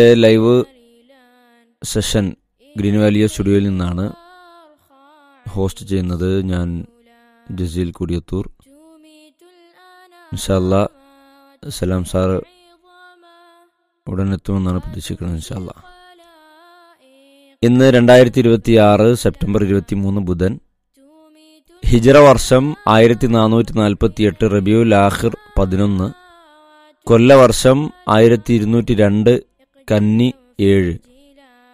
live session green വാലിയ സ്റ്റുഡിയോയിൽ നിന്നാണ് host ചെയ്യുന്നത് ഞാൻ ജസീൽ കുടിയത്തൂർ ഇൻഷാല്ല സലാം സാർ ഉടൻ എത്തുമെന്നാണ് പ്രതീക്ഷിക്കുന്നത് ഇൻഷാല്ല ഇന്ന് രണ്ടായിരത്തി ഇരുപത്തി ആറ് സെപ്റ്റംബർ ഇരുപത്തി മൂന്ന് ബുധൻ ഹിജറ വർഷം ആയിരത്തി നാനൂറ്റി നാൽപ്പത്തി എട്ട് റബിയുൽ ആഹിർ പതിനൊന്ന് കൊല്ലവർഷം ആയിരത്തി ഇരുന്നൂറ്റി രണ്ട് കന്നി ഏഴ്